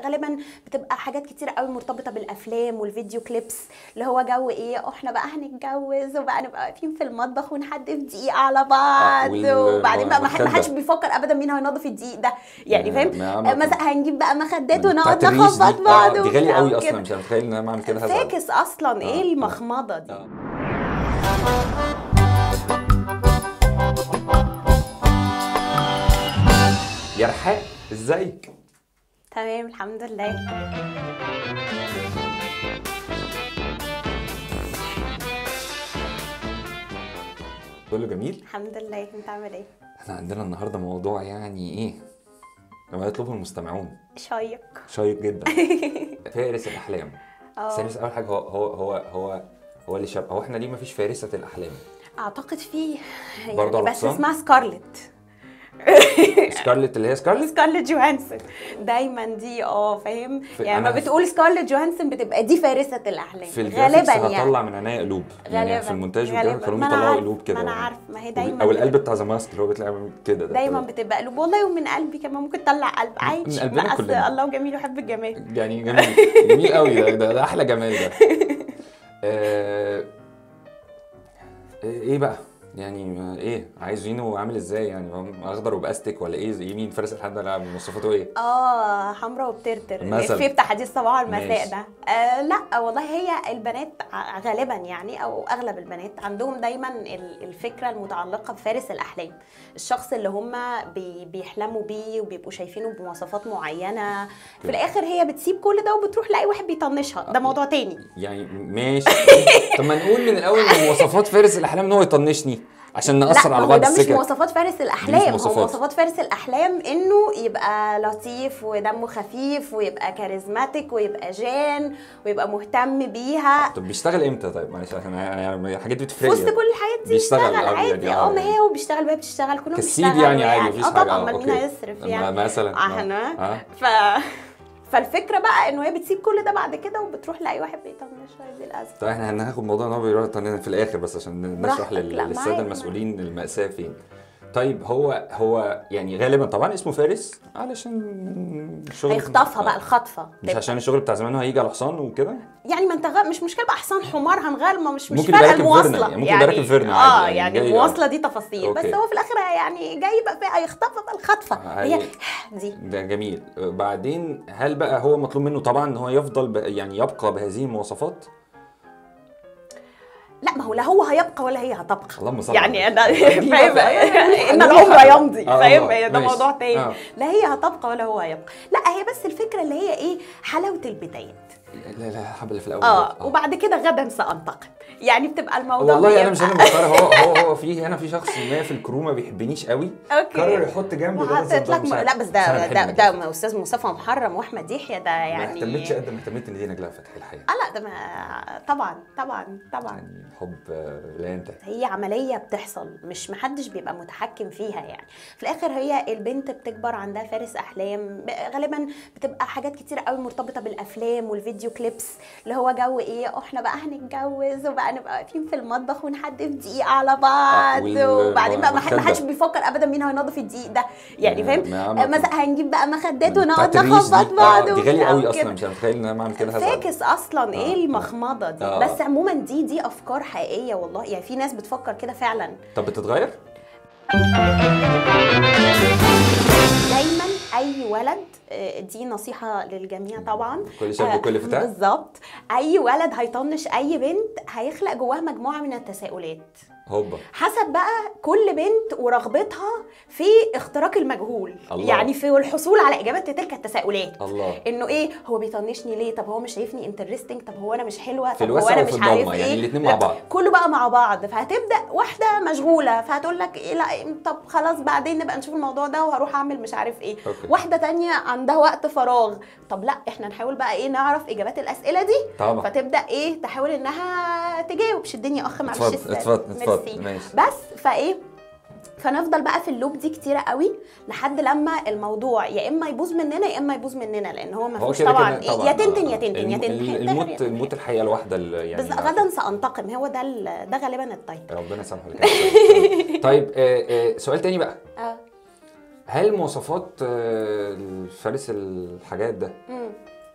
غالبا بتبقى حاجات كتير قوي مرتبطه بالافلام والفيديو كليبس اللي هو جو ايه احنا بقى هنتجوز وبقى نبقى واقفين في المطبخ ونحدف دقيق على بعض وال- وبعدين بقى ما حد- ما والمخدة. حدش بيفكر ابدا مين هينظف الدقيق ده يعني ما- فاهم ما- آه، مثلا هنجيب بقى مخدات ونقعد بتاعت الريش دي. نخبط آه، بعض دي غاليه وبتاع قوي وكده. اصلا مش متخيل ان انا بعمل كده هزعل فاكس اصلا آه، ايه آه. المخمضه دي آه. يا رحاء ازيك تمام الحمد لله كله جميل الحمد لله انت عامل ايه احنا عندنا النهارده موضوع يعني ايه لما يطلبه المستمعون شيق شيق جدا فارس الاحلام اه ثاني اول حاجه هو هو هو هو هو اللي شاب هو احنا ليه مفيش فارسه الاحلام اعتقد فيه برضه يعني على بس حسام؟ اسمها سكارلت سكارلت اللي هي سكارلت سكارلت جوهانسون دايما دي اه فاهم في- يعني أنا لما بتقول سكارلت جوهانسون بتبقى دي فارسه الاحلام في الجرافيكس غالبا يعني هطلع من عينيا قلوب يعني في المونتاج وكده غالبا. كانوا ما أنا بيطلعوا عارف- قلوب كده ما انا عارف ما هي دايما او القلب بتاع ذا ماسك اللي هو بيطلع يعمل كده ده دايما بتبقى قلوب والله ومن قلبي كمان ممكن تطلع قلب عايش قلبنا ما أصل كلنا. الله جميل يحب الجمال يعني جميل جميل قوي ده, ده, ده احلى جمال ده آه، ايه بقى يعني آه، ايه عايزينه عامل ازاي يعني هو اخضر وباستك ولا ايه زي مين فارس الحد ده مواصفاته ايه اه حمراء وبترتر مثلا. الافيه بتاع حديث صباح المساء ماشي. ده آه لا والله هي البنات ع- غالبا يعني او اغلب البنات عندهم دايما ال- الفكره المتعلقه بفارس الاحلام الشخص اللي هم بي بيحلموا بيه وبيبقوا شايفينه بمواصفات معينه في كده. الاخر هي بتسيب كل ده وبتروح لاي واحد بيطنشها ده موضوع تاني يعني ماشي طب ما نقول من الاول إن مواصفات فارس الاحلام ان هو يطنشني عشان نأثر لا على هو بعض ده مش السكك مواصفات فارس الاحلام مواصفات. هو مواصفات فارس الاحلام انه يبقى لطيف ودمه خفيف ويبقى كاريزماتيك ويبقى جان ويبقى مهتم بيها طب بيشتغل امتى طيب معلش عشان يعني الحاجات دي في وسط بتفرق كل الحاجات دي بيشتغل بيشتغل آه، عادي يعني اه آه. ما هي هو بيشتغل وهي بتشتغل كلهم كالسيد بيشتغلوا يعني عادي مفيش اه حاجه طبعا آه، ما مين أوكي. هيصرف ما- يعني مثلا احنا آه. ف فالفكره بقى انه هي بتسيب كل ده بعد كده وبتروح لاي واحد بيطنشها دي الازمه طيب احنا هناخد موضوع ان هو بيروح في الاخر بس عشان نشرح براحتك، لل- لا، للساده معاك، المسؤولين المأساة فين طيب هو هو يعني غالبا طبعا اسمه فارس علشان الشغل هيخطفها بقى الخطفه مش عشان الشغل بتاع زمان هو هيجي على حصان وكده يعني ما انت غ... مش مشكله بقى حصان حمار هنغلمه مش مش ممكن فارقه يبقى راكب المواصله فيرنا، ممكن يبقى راكب فيرنا اه عادي، يعني يعني جاي- المواصله دي تفاصيل بس أوكي. هو في الاخر يعني جاي بقى فيها هيخطفها بقى الخطفه هي هي- دي ده جميل بعدين هل بقى هو مطلوب منه طبعا ان هو يفضل ب... يعني يبقى بهذه المواصفات لا ما هو لا هو هيبقى ولا هي هتبقى اللهم صل يعني على انا النبي. فاهم يعني ان يعني العمر حاجة. يمضي آه، فاهم آه، ده ماشي. موضوع تاني آه. لا هي هتبقى ولا هو هيبقى لا هي بس الفكره اللي هي ايه حلاوه البدايات لا لا حبه اللي في الاول اه وبعد كده غدا سانتقم يعني بتبقى الموضوع والله انا مش انا بيبقى- مختار هو هو هو في هنا في شخص ما في الكرو ما بيحبنيش قوي اوكي قرر يحط جنبي ده وحطيت لك مش م... عارف. لا بس بس أنا ده بحب ده نجلاء. ده استاذ مصطفى محرم واحمد يحيى ده ما يعني اهتمتش قد ما اهتمت ان دي نجلاء فتحي الحقيقه اه لا ده ما طبعا طبعا طبعا يعني حب آه، لا ينتهي هي عملية بتحصل مش محدش بيبقى متحكم فيها يعني في الآخر هي البنت بتكبر عندها فارس أحلام ب- غالبا بتبقى حاجات كتير قوي مرتبطة بالأفلام والفيديو كليبس اللي هو جو إيه احنا بقى هنتجوز وبقى نبقى واقفين في المطبخ ونحدف دقيق على بعض وال- وبعدين بقى ما حد- ما والمخدة. حدش بيفكر أبدا مين هينظف الدقيق ده يعني ما- فاهم ما- ما- مثلا هنجيب بقى مخدات بتاعت ونقعد الريش دي. نخبط بعض آه، دي غاليه وبتاع قوي وكده. اصلا مش متخيل ان انا بعمل كده هزعل فاكس اصلا ايه آه. المخمضه دي آه. بس عموما دي دي افكار حقيقيه والله يعني في ناس بتفكر كده فعلا طب بتتغير؟ دايما اي ولد آه، دي نصيحه للجميع طبعا كل شاب آه، وكل فتاة؟ بالظبط اي ولد هيطنش اي بنت هيخلق جواه مجموعه من التساؤلات هوبا حسب بقى كل بنت ورغبتها في اختراق المجهول الله. يعني في الحصول على اجابات لتلك التساؤلات الله انه ايه هو بيطنشني ليه طب هو مش شايفني انترستنج طب هو انا مش حلوه في طب هو الوسع انا وفي مش عارف الضلمة، يعني ايه الاتنين مع لا، بعض. كله بقى مع بعض فهتبدا واحده مشغوله فهتقول لك إيه لا طب خلاص بعدين نبقى نشوف الموضوع ده وهروح اعمل مش عارف ايه أوكي. واحده تانية عندها وقت فراغ طب لا احنا نحاول بقى ايه نعرف اجابات الاسئله دي طبعا فتبدا ايه تحاول انها تجاوب شدني يا اخ معلش اتفضل استنى. اتفضل ميرسي. اتفضل ماشي بس فايه فنفضل بقى في اللوب دي كتيرة قوي لحد لما الموضوع يا اما يبوظ مننا يا اما يبوظ مننا لان هو ما هو فيهوش كده طبعا, كده إيه، يا تنتن يا آه، تنتن يا الم- تنتن ال- يا الموت تنتن. الموت الحقيقه الواحده اللي يعني بس غدا سانتقم هو ده ال- ده غالبا التايب ربنا يسامحه لك طيب آه، آه، سؤال تاني بقى اه هل مواصفات آه، الفارس الحاجات ده مم.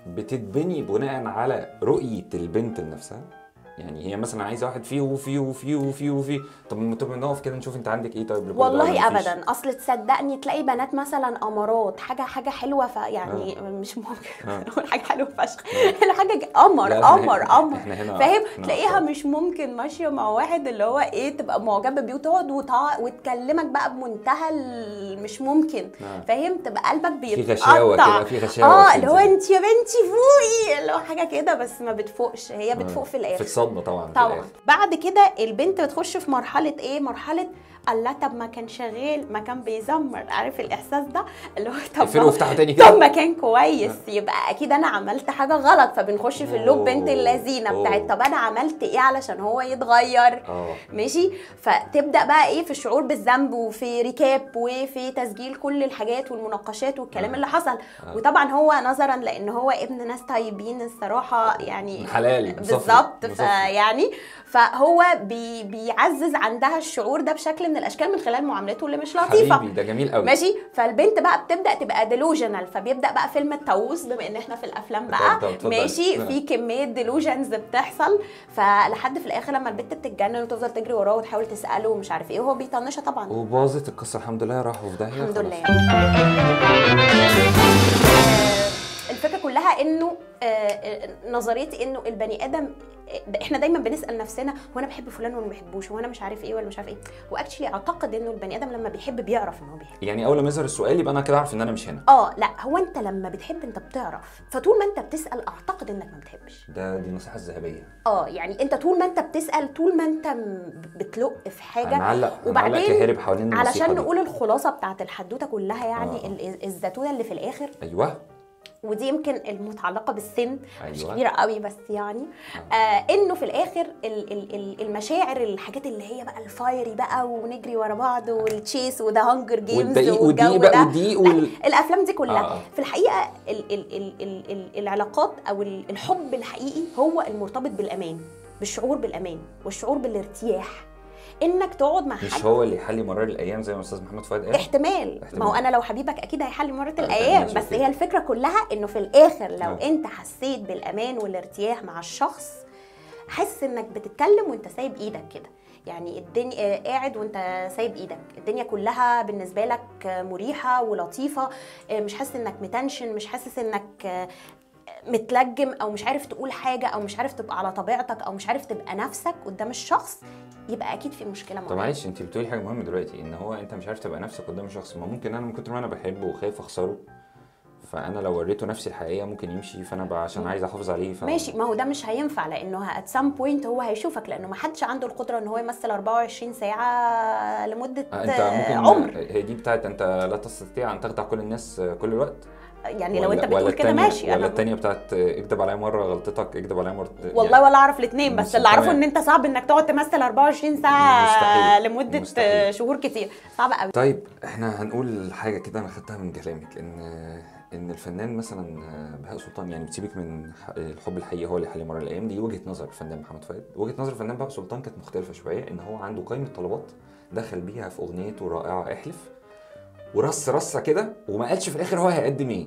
بتتبني بناء على رؤيه البنت لنفسها يعني هي مثلا عايزه واحد فيه وفيه وفيه وفيه وفيه طب ما طب نقف كده نشوف انت عندك ايه طيب لكل ده ولا والله مفيش؟ ابدا اصل تصدقني تلاقي بنات مثلا امارات حاجه حاجه حلوه فيعني مش ممكن آه. اقول حاجه حلوه فشخ حاجه ج- قمر لا، إحنا قمر هنا- قمر إحنا هنا- فاهم إحنا تلاقيها أطفال. مش ممكن ماشيه مع واحد اللي هو ايه تبقى معجبه بيه وتقعد وتع... وتكلمك بقى بمنتهى ال- مش ممكن آه. فاهم تبقى قلبك في بيتقطع غشاوه كده في غشاوه اه اللي هو بتنزل. انت يا بنتي فوقي اللي هو حاجه كده بس ما بتفوقش هي بتفوق في في الاخر الصدمه طبعا في طبعا الآخر. بعد كده البنت بتخش في مرحله ايه مرحله الله طب ما كان شغال ما كان بيزمر عارف الاحساس ده اللي هو طب اقفلوا ما- وافتحوا تاني طب كده ما كان كويس يبقى اكيد انا عملت حاجه غلط فبنخش في اللوب بنت أوه. اللذينه بتاعت أوه. طب انا عملت ايه علشان هو يتغير اه ماشي فتبدا بقى ايه في الشعور بالذنب وفي ريكاب وفي تسجيل كل الحاجات والمناقشات والكلام آه. اللي حصل آه. وطبعا هو نظرا لان هو ابن ناس طيبين الصراحه يعني حلال مصفي، بالظبط مصفي. فيعني فهو بي بيعزز عندها الشعور ده بشكل من الاشكال من خلال معاملته اللي مش لطيفه حبيبي ده جميل قوي ماشي فالبنت بقى بتبدا تبقى ديلوجنال فبيبدا بقى فيلم الطاووس بما ان احنا في الافلام بقى طب- طب اتفضل. ماشي آه. في كميه ديلوجنز بتحصل فلحد في الاخر لما البنت بتتجنن وتفضل تجري وراه وتحاول تساله ومش عارف ايه وهو بيطنشها طبعا وباظت القصه الحمد لله راحوا في داهيه الحمد خلاص. لله آه، الفكره كلها انه آه، آه، نظريه انه البني ادم آه، احنا دايما بنسال نفسنا هو انا بحب فلان ولا ما بحبوش هو انا مش عارف ايه ولا مش عارف ايه واكشلي اعتقد انه البني ادم لما بيحب بيعرف ان هو بيحب يعني اول ما يظهر السؤال يبقى انا كده اعرف ان انا مش هنا اه لا هو انت لما بتحب انت بتعرف فطول ما انت بتسال اعتقد انك ما بتحبش ده دي النصيحه الذهبيه اه يعني انت طول ما انت بتسال طول ما انت م- بتلق في حاجه أنا معلق معلق وبعدين كهرب حوالين النصيحه علشان دي. نقول الخلاصه بتاعت الحدوته كلها يعني آه. ال- الزتونه اللي في الاخر ايوه ودي يمكن المتعلقه بالسن مش أيوة. كبيره قوي بس يعني آه انه في الاخر ال- ال- ال- المشاعر الحاجات اللي هي بقى الفايري بقى ونجري ورا بعض والتشيس وده هانجر جيمز والدقيق والجو والدقيق بقى ده والدقيق وال... الافلام دي كلها آه. آه. في الحقيقه ال ال ال ال ال العلاقات او ال- الحب الحقيقي هو المرتبط بالامان بالشعور بالامان والشعور بالارتياح انك تقعد مع مش حد هو اللي يحلي مرار الايام زي ما استاذ محمد فؤاد قال احتمال احتمال. ما هو انا لو حبيبك اكيد هيحل مرة آه، الايام ماشي، بس أوكي. هي الفكره كلها انه في الاخر لو آه. انت حسيت بالامان والارتياح مع الشخص حاسس انك بتتكلم وانت سايب ايدك كده يعني الدنيا آه، قاعد وانت سايب ايدك الدنيا كلها بالنسبه لك آه، مريحه ولطيفه آه، مش حاسس انك متنشن مش حاسس انك آه، متلجم او مش عارف تقول حاجه او مش عارف تبقى على طبيعتك او مش عارف تبقى نفسك قدام الشخص يبقى اكيد في مشكله طب معينه معلش انت بتقولي حاجه مهمه دلوقتي ان هو انت مش عارف تبقى نفسك قدام الشخص ما ممكن انا من كتر ما انا بحبه وخايف اخسره فانا لو وريته نفسي الحقيقيه ممكن يمشي فانا بقى عشان عايز احافظ عليه ف... ماشي ما هو ده مش هينفع لانه ات سام بوينت هو هيشوفك لانه ما حدش عنده القدره ان هو يمثل 24 ساعه لمده آه، انت ممكن عمر هي دي بتاعت انت لا تستطيع ان تخدع كل الناس آه، كل الوقت يعني لو ولا- انت ولا بتقول كده التانية- ماشي ولا انا التانية بتاعت آه، اكدب عليا مره غلطتك اكدب عليا مره والله ولا اعرف الاثنين بس مش اللي اعرفه تمام. ان انت صعب انك تقعد تمثل 24 ساعه مستحيل. لمده مستحيل. شهور كتير صعب قوي طيب احنا هنقول حاجه كده انا خدتها من كلامك ان ان الفنان مثلا بهاء سلطان يعني بتسيبك من ح- الحب الحقيقي هو اللي يحل مر الايام دي وجهه نظر الفنان محمد فؤاد وجهه نظر الفنان بهاء سلطان كانت مختلفه شويه ان هو عنده قائمه طلبات دخل بيها في اغنيته الرائعه احلف ورص رصه كده وما قالش في الاخر هو هيقدم ايه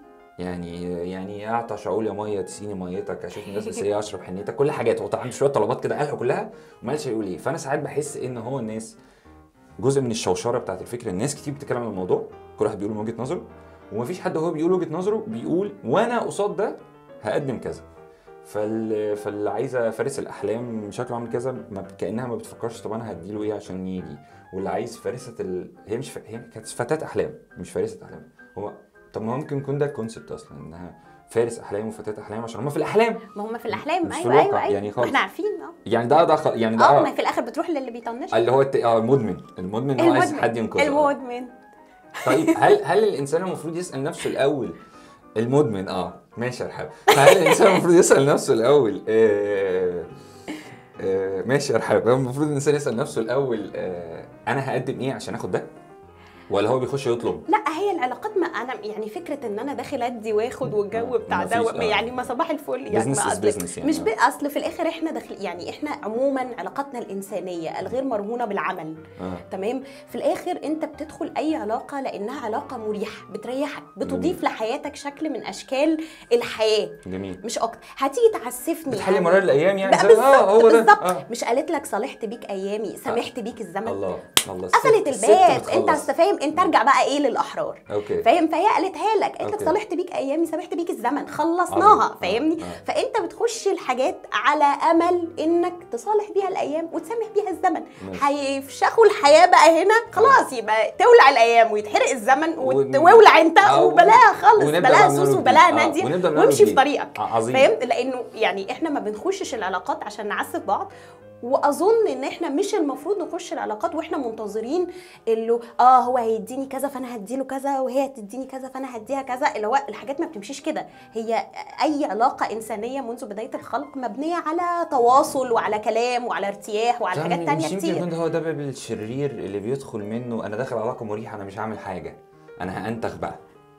يعني يعني اعطش اقول يا ميه تسيني ميتك اشوف الناس بس هي اشرب حنيتك كل حاجات هو طبعا عنده شويه طلبات كده قالها كلها وما قالش هيقول ايه فانا ساعات بحس ان هو الناس جزء من الشوشره بتاعت الفكره الناس كتير بتتكلم عن الموضوع كل واحد بيقول من وجهه نظره ومفيش حد هو بيقول وجهه نظره بيقول وانا قصاد ده هقدم كذا فال... فاللي عايزه فارس الاحلام شكله عامل كذا ما... كانها ما بتفكرش طب انا هديله ايه عشان يجي واللي عايز فارسه ال... هي مش ف... هي كانت فتاه احلام مش فارسه احلام هو طب ما ممكن يكون ده الكونسيبت اصلا انها فارس احلام وفتاه احلام عشان هم في الاحلام ما هم في الاحلام مش في ايوه الواقع ايوه ايوه يعني ما خالص. احنا عارفين اه يعني ده ده خ... يعني ده اه آه. ما في الاخر بتروح للي بيطنش اللي هو الت... اه المدمن المدمن هو عايز حد ينقذه آه. المدمن طيب هل هل الانسان المفروض يسال نفسه الاول المدمن اه ماشي يا رحاب فهل الانسان المفروض يسال نفسه الاول آه آه ماشي يا رحاب هو المفروض الانسان يسال نفسه الاول آه انا هقدم ايه عشان اخد ده ولا هو بيخش يطلب لا هي العلاقات ما انا يعني فكره ان انا داخل ادي واخد والجو آه، بتاع مفيش، ده آه. يعني ما صباح الفل يعني Business ما is أصل- business يعني، مش آه. ب... اصل في الاخر احنا داخل يعني احنا عموما علاقاتنا الانسانيه الغير مرهونه بالعمل آه. تمام في الاخر انت بتدخل اي علاقه لانها علاقه مريحه بتريحك بتضيف لحياتك شكل من اشكال الحياه جميل مش اكتر هتيجي تعسفني بتحلي يعني. مرار الايام يعني بقى زي- بالظبط اه هو ده بالظبط آه. مش قالت لك صالحت بيك ايامي سامحت بيك الزمن الله الله قفلت الست- الباب الست انت بتخلص. أصل فاهم انت ارجع بقى ايه للاحرار اوكي فاهم فهي قالتها لك قالت لك أوكي. صالحت بيك ايامي سامحت بيك الزمن خلصناها عظيم. فاهمني آه، آه. فانت بتخش الحاجات على امل انك تصالح بيها الايام وتسامح بيها الزمن ماشي. هيفشخوا الحياه بقى هنا خلاص يبقى تولع الايام ويتحرق الزمن ون- وتولع انت أو- وبلاها خالص ونبدأ بلاها بقى من سوس أول وبلاها وجديد. آه، ناديه ونبدأ من أول وامشي في وجديد. طريقك ع- عظيم. فاهم لانه يعني احنا ما بنخشش العلاقات عشان نعسف بعض واظن ان احنا مش المفروض نخش العلاقات واحنا منتظرين اللي اه هو هيديني كذا فانا هديله كذا وهي هتديني كذا فانا هديها كذا اللي هو الحاجات ما بتمشيش كده هي اي علاقه انسانيه منذ بدايه الخلق مبنيه على تواصل وعلى كلام وعلى ارتياح وعلى حاجات مش تانية يمكن كتير يكون ده هو ده باب الشرير اللي بيدخل منه انا داخل علاقه مريحه انا مش هعمل حاجه انا هانتخ بقى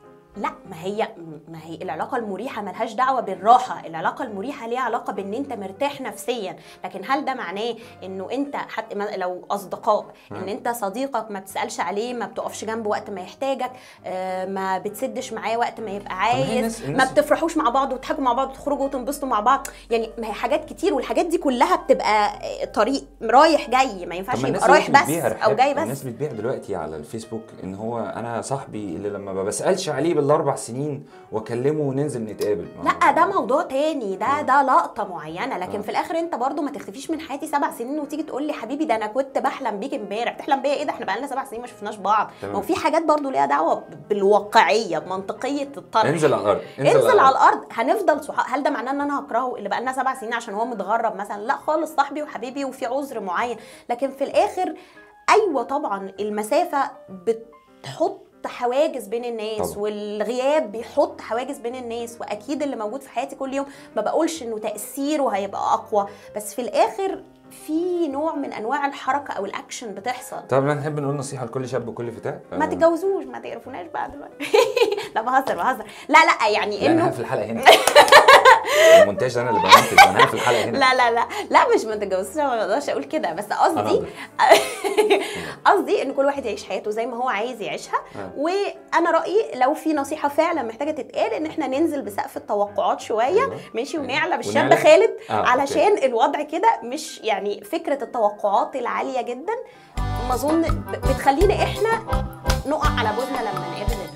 لا ما هي ما هي العلاقه المريحه ملهاش دعوه بالراحه العلاقه المريحه ليها علاقه بان انت مرتاح نفسيا لكن هل ده معناه انه انت حتى ما- لو اصدقاء ان مم. انت صديقك ما بتسالش عليه ما بتقفش جنبه وقت ما يحتاجك آه، ما بتسدش معاه وقت ما يبقى ما هي عايز الناس- ما الناس- بتفرحوش مع بعض وتضحكوا مع بعض وتخرجوا وتنبسطوا مع بعض يعني ما هي حاجات كتير والحاجات دي كلها بتبقى آه، طريق رايح جاي ما ينفعش طب ما الناس يبقى رايح دلوقتي بس بتبيع او رحلات. جاي بس الناس بتبيع دلوقتي على الفيسبوك ان هو انا صاحبي اللي لما ما بسالش عليه بالاربع سنين واكلمه وننزل نتقابل لا ده موضوع تاني ده ده لقطه معينه لكن آه. في الاخر انت برضو ما تختفيش من حياتي سبع سنين وتيجي تقول لي حبيبي ده انا كنت بحلم بيك امبارح تحلم بيا ايه ده احنا بقالنا سبع سنين ما شفناش بعض تمام. ما هو في حاجات برضو ليها دعوه بالواقعيه بمنطقيه الطرح انزل على الارض انزل على الارض هنفضل صحاب هل ده معناه ان انا هكرهه اللي بقالنا سبع سنين عشان هو متغرب مثلا لا خالص صاحبي وحبيبي وفي عذر معين لكن في الاخر ايوه طبعا المسافه بتحط حواجز بين الناس طبعا. والغياب بيحط حواجز بين الناس واكيد اللي موجود في حياتي كل يوم ما بقولش انه تاثيره هيبقى اقوى بس في الاخر في نوع من انواع الحركه او الاكشن بتحصل طب لا نحب نقول نصيحه لكل شاب وكل فتاه ما آه، تتجوزوش ما تعرفوناش بقى دلوقتي لا بهزر بهزر لا لا يعني لا انا انه هقفل الحلقه هنا المونتاج انا اللي بمنتج انا هقفل الحلقه هنا لا لا لا لا مش ما تتجوزوش أنا ما اقدرش اقول كده بس قصدي أقدر. قصدي ان كل واحد يعيش حياته زي ما هو عايز يعيشها آه. وانا رايي لو في نصيحه فعلا محتاجه تتقال ان احنا ننزل بسقف التوقعات شويه أيوة. ماشي أيوة. ونعلى بالشاب ونعلى. خالد آه، أوكي. علشان الوضع كده مش يعني فكره التوقعات العاليه جدا ما اظن ب- بتخلينا احنا نقع على بوزنا لما نقابل